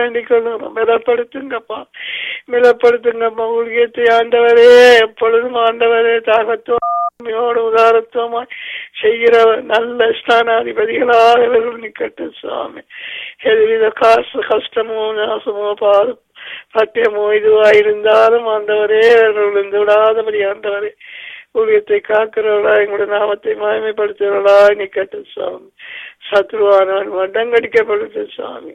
வேண்டிக் கொள்ளுறோம் மிதப்படுத்துங்கப்பா மிதப்படுத்துங்கப்பா ஊழியத்தை ஆண்டவரே எப்பொழுதும் ஆண்டவரே தாகத்தோடு உதாரத்துவமாய் செய்கிற நல்ல ஸ்தானாதிபதிகளாக இவர்கள் நிக்கட்டும் சுவாமி எதுவித காசு கஷ்டமோ நாசமோ பாது பட்டியமோ இதுவா இருந்தாலும் ஆண்டவரே அவர்கள் விழுந்து விடாதபடி ஆண்டவரே ஊழியத்தை காக்கிறவளா எங்களுடைய நாமத்தை மகிமைப்படுத்துகிறவளா நிக்கட்டும் சுவாமி சத்ருவானவன் மண்டங்கடிக்கப்படுத்த சுவாமி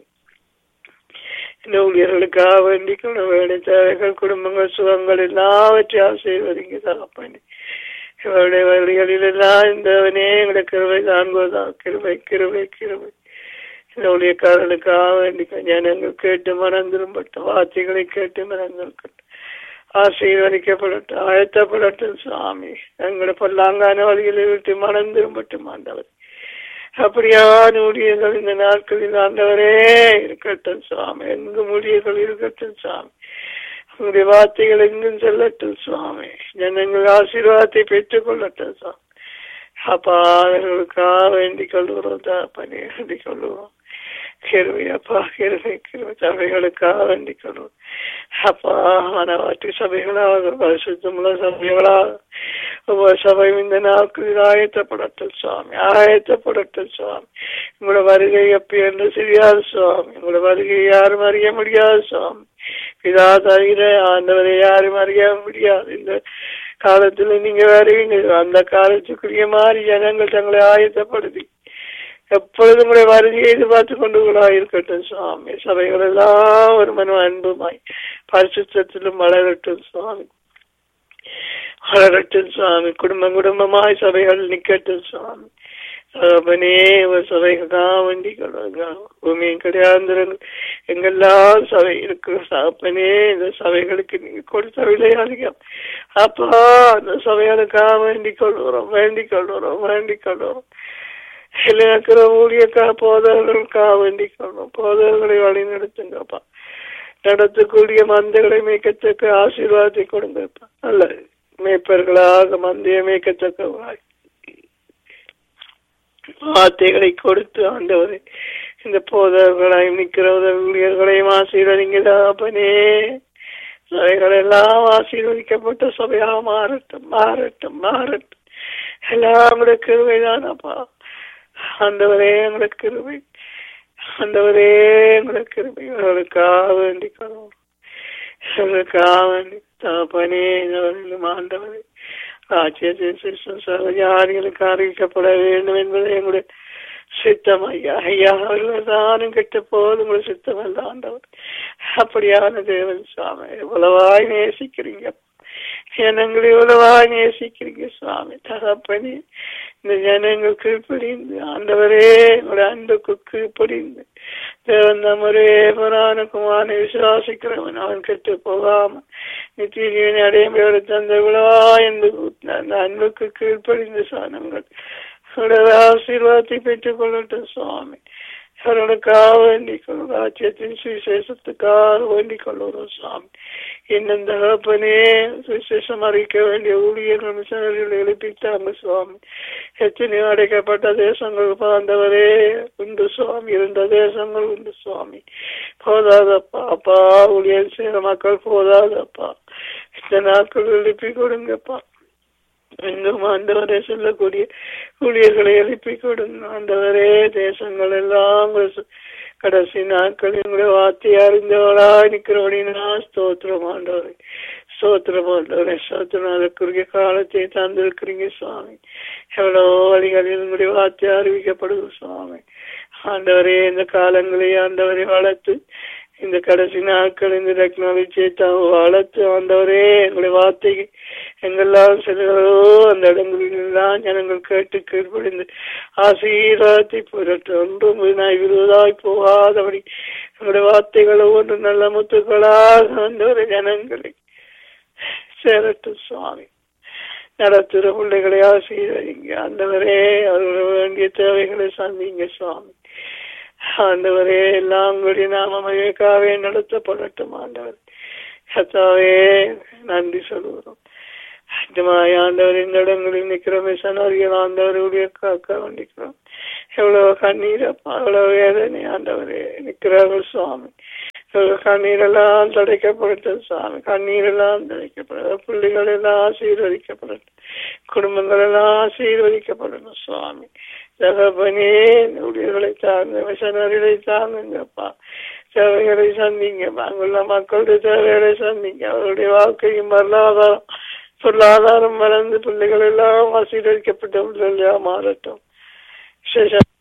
இந்த ஊழியர்களுக்காக வேண்டிக் கொள்ள வேண்டிய தேவைகள் குடும்பங்கள் சுகங்கள் எல்லாவற்றையும் ஆசீர்வதிங்க தகப்பனே இவருடைய வழிகளில் எல்லாம் இந்தவனே எங்களுடைய கிருவை தாங்குவதா கிருவை கிருவை கிருவை இந்த ஊழியக்காரர்களுக்காக வேண்டிக் ஜனங்கள் கேட்டு மறந்திரும்பட்டும் வார்த்தைகளை கேட்டு மறந்திருக்கட்டும் ஆசீர்வதிக்கப்படட்டும் ஆயத்தப்படட்டும் சுவாமி எங்களை பொல்லாங்கான வழிகளை விட்டு மறந்திரும்பட்டும் ஆண்டவர் அப்படியான ஊழியர்கள் இந்த நாட்களில் ஆண்டவரே இருக்கட்டும் சுவாமி எங்கும் ஊழியர்கள் இருக்கட்டும் சுவாமி உங்களுடைய வார்த்தைகள் எங்கும் செல்லட்டும் சுவாமி ஜனங்கள் ஆசீர்வாதத்தை பெற்றுக் கொள்ளட்டும் சுவாமி அப்பா அவர்களுக்காக வேண்டிக் கொள்கிறோம் தாப்பனே வேண்டிக் கொள்கிறோம் கிருவை அப்பா கிருவை கிருவை சபைகளுக்காக வேண்டிக் கொள்வோம் அப்பா மனவாட்டி சபைகளாக பரிசுத்தமுள்ள சபைகளாக ஒவ்வொரு சபையும் இந்த நாட்களில் ஆயத்தப்படட்டும் சுவாமி ஆயத்தப்படட்டும் சுவாமி உங்களோட வருகை எப்ப என்று தெரியாது சுவாமி உங்களோட வருகை யாரும் அறிய முடியாது சுவாமி பிதா தவிர ஆண்டவரை யாரும் அறிய முடியாது இந்த காலத்துல நீங்க வருவீங்க அந்த காலத்துக்குரிய மாதிரி ஜனங்கள் தங்களை ஆயத்தப்படுத்தி எப்பொழுதும் உங்களுடைய வருகையை எதிர்பார்த்து கொண்டு இருக்கட்டும் சுவாமி சபைகள் எல்லாம் ஒரு மன அன்புமாய் பரிசுத்திலும் வளரட்டும் சுவாமி வளரட்டும் சுவாமி குடும்பம் குடும்பமாய் சபைகள் நிக்கட்டும் சுவாமி தகப்பனே ஒரு சபைகளுக்காக வேண்டி கொள்ளுங்க பூமியின் கிடையாந்திரங்கள் எங்கெல்லாம் சபை இருக்கு தகப்பனே இந்த சபைகளுக்கு நீங்க கொடுத்த விலை அதிகம் அப்பா அந்த சபைகளுக்காக வேண்டிக் கொள்ளுறோம் வேண்டிக் கொள்ளுறோம் வேண்டிக் கொள்ளுறோம் இருக்கிற ஊழியக்கா போதவர்களுக்காக வேண்டிக் கொள்ளும் போதவர்களை வழி நடத்துங்கப்பா நடத்தக்கூடிய மந்தைகளை மேய்க்கத்தக்க ஆசீர்வாதத்தை கொடுங்கப்பா நல்ல மேய்ப்பர்களாக மந்தைய மேய்க்கத்தக்க வார்த்தைகளை கொடுத்து ஆண்டவரை இந்த போதவர்களாய் நிற்கிற ஊழியர்களையும் ஆசீர்வதிங்களா அப்பனே சபைகள் எல்லாம் ஆசீர்வதிக்கப்பட்ட சபையாக மாறட்டும் மாறட்டும் மாறட்டும் எல்லாம் கிருவைதானப்பா ஆண்டவரே எங்களுக்கு கிருபை ஆண்டவரே எங்களுக்கு கிருபை இவர்களுக்காக வேண்டிக் கொள்வோம் இவர்களுக்காக வேண்டி தகப்பனே இவர்களும் ஆண்டவரே ராஜ்யத்தின் சிஸ்டம் சகஜாரிகளுக்கு அறிவிக்கப்பட வேண்டும் என்பது எங்களுடைய சித்தம் ஐயா ஐயா அவர்கள் தானும் கெட்ட போது உங்களுடைய சித்தம் அல்ல ஆண்டவர் அப்படியான தேவன் சுவாமி எவ்வளவாய் நேசிக்கிறீங்க ஜனங்களை எவ்வளவாய் நேசிக்கிறீங்க சுவாமி தகப்பனே இந்த ஜனங்கள் கீழ்ப்படிந்து ஆண்டவரே உங்களுடைய அன்புக்கு கீழ்ப்படிந்து தேவன் நம்மரே புராண குமாரனை விசுவாசிக்கிறவன் அவன் கெட்டு போகாம நித்திய ஜீவனை அடையும் தந்த விழா என்று அந்த அன்புக்கு கீழ்ப்படிந்த சாணங்கள் உங்களுடைய ஆசீர்வாதத்தை பெற்றுக் கொள்ளட்டும் சுவாமி அவர்களுக்காக வேண்டிக் கொள்ளும் ராஜ்யத்தின் சுவிசேஷத்துக்காக வேண்டிக் கொள்ளுறோம் சுவாமி இன்னும் தகப்பனே சுவிசேஷம் அறிக்க வேண்டிய ஊழியர்கள் மிஷனரிகள் எழுப்பித்தாங்க சுவாமி எத்தனையோ அடைக்கப்பட்ட தேசங்கள் பாந்தவரே உண்டு சுவாமி இருந்த தேசங்கள் உண்டு சுவாமி போதாதப்பா அப்பா ஊழியர் செய்கிற மக்கள் போதாதப்பா இந்த நாட்கள் எழுப்பி கொடுங்கப்பா எங்கும் ஆண்டவரே சொல்லக்கூடிய ஊழியர்களை எழுப்பி கொடுங்க ஆண்டவரே தேசங்கள் எல்லாம் கடைசி நாட்கள் எங்களுடைய வார்த்தையை அறிந்தவளா நிற்கிறவனா ஸ்தோத்திரம் ஆண்டவரே ஸ்தோத்திரம் ஆண்டவரே ஸ்தோத்திரம் அதற்குரிய காலத்தை தந்திருக்கிறீங்க சுவாமி எவ்வளோ வழிகளில் உங்களுடைய வார்த்தை அறிவிக்கப்படுது சுவாமி ஆண்டவரே இந்த காலங்களை ஆண்டவரை வளர்த்து இந்த கடைசி நாட்கள் இந்த டெக்னாலஜியை தான் வளர்த்து ஆண்டவரே எங்களுடைய வார்த்தை எங்கெல்லாம் செல்கிறதோ அந்த இடங்களில் எல்லாம் ஜனங்கள் கேட்டு கீழ்ப்படிந்து ஆசீர்வாதத்தை புரட்டு ஒன்றும் வீணாய் விருதாய் போகாதபடி எங்களுடைய வார்த்தைகள் ஒவ்வொன்று நல்ல முத்துக்களாக ஆண்டவரை ஜனங்களை சேரட்டும் சுவாமி நடத்துகிற பிள்ளைகளை ஆசீர்வதிங்க ஆண்டவரே அவர்கள் வேண்டிய தேவைகளை சந்திங்க சுவாமி ஆண்டவரே எல்லாம் உங்களுடைய நாமமயக்காவே நடத்தப்படட்டும் ஆண்டவர் கத்தாவே நன்றி சொல்லுகிறோம் நிஜமாய் ஆண்டவர் இந்த இடங்களில் நிற்கிற மிஷனரிகள் ஆண்டவருடைய காக்க வேண்டிக்கிறோம் எவ்வளவு கண்ணீர் அப்பா எவ்வளவு வேதனை ஆண்டவரே நிற்கிறார்கள் சுவாமி கண்ணீரெல்லாம் தடைக்கப்படட்டும் சாமி கண்ணீரெல்லாம் தடைக்கப்படும் பிள்ளைகள் எல்லாம் ஆசீர்வதிக்கப்படட்டும் குடும்பங்கள் எல்லாம் ஆசீர்வதிக்கப்படணும் சுவாமி தகப்பனே ஊழியர்களை சார்ந்த மிஷனரிகளை சார்ந்துங்கப்பா தேவைகளை சந்திங்க அங்குள்ள மக்களுடைய தேவைகளை சந்திங்க அவருடைய வாழ்க்கையும் பொருளாதாரம் பொருளாதாரம் வளர்ந்து பிள்ளைகள் எல்லாம் ஆசீர்வதிக்கப்பட்ட பிள்ளைகளா மாறட்டும் விசேஷ